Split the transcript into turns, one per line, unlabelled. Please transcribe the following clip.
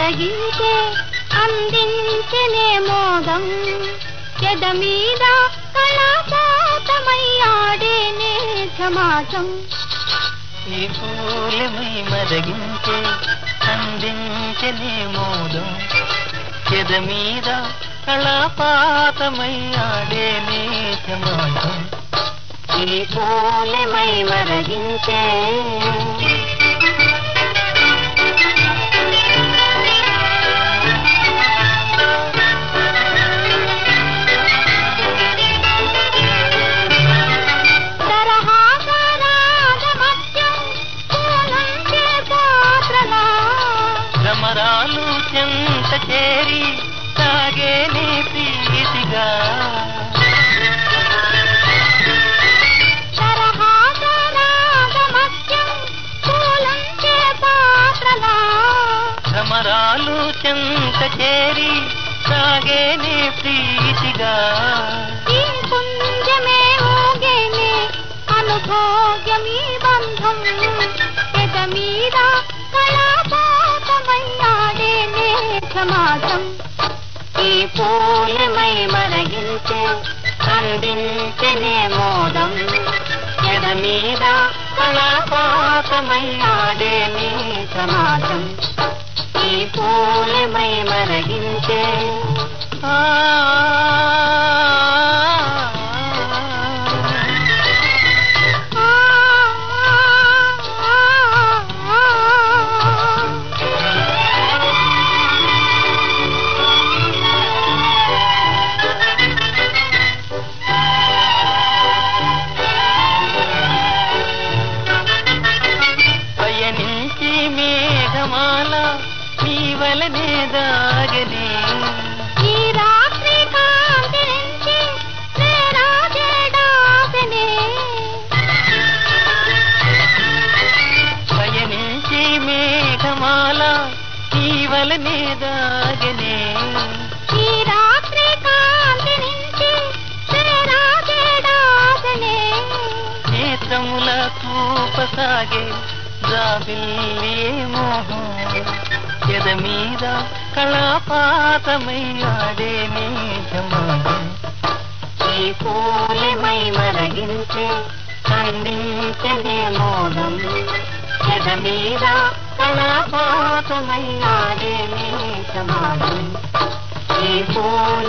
మరగించే అందించనే మోదం ఎద మీద కళాపాతమయ్యాడేనే సమాజం
ఈ పూలమై మరగించే అందించనే మోదం ఎద మీద కళాపాతమై ఆడే సమాజం
ఈ పూలమై మరగించే తరహాసరాగ మధ్యం పూలంచే పాత్రలా
భ్రమరాలు చెంత చేరి సాగేనే ప్రీతిగా
తరహాసరాగ మధ్యం పూలంచే పాత్రలా
భ్రమరాలు చెంత చేరి సాగేనే ప్రీతిగా
ఈ పుంజమే ఊగేనే అనుభోగ్యమీ బంధం ఎద మీద కళాపాతమయ్యాడేనే సమాజం ఈ పూలమై మరగించే అందించనే మోదం ఎద మీద కళాపాతమయ్యాడేనే సమాజం ఈ పూలమై మరగించే
ఆ
ఆ
పయనించి మేఘమాల నీ వలనే దాగనే
ఈ రాత్రి కాంతి నుంచి నేరాజేడాసనే
పయనించి మేఘమాల నీ వలనే దాగనే
ఈ రాత్రి కాంతి నుంచి నేరాజేడాసనే
నేత్రముల చూపసాగే జాబిల్లి మోహం ఎద మీద కళాపాతమై ఆడే సమాజం
ఈ పూలమై మరగించే అందించనే మోదం ఎద మీద కళాపాతమై ఆడే సమాజం ఈ పూల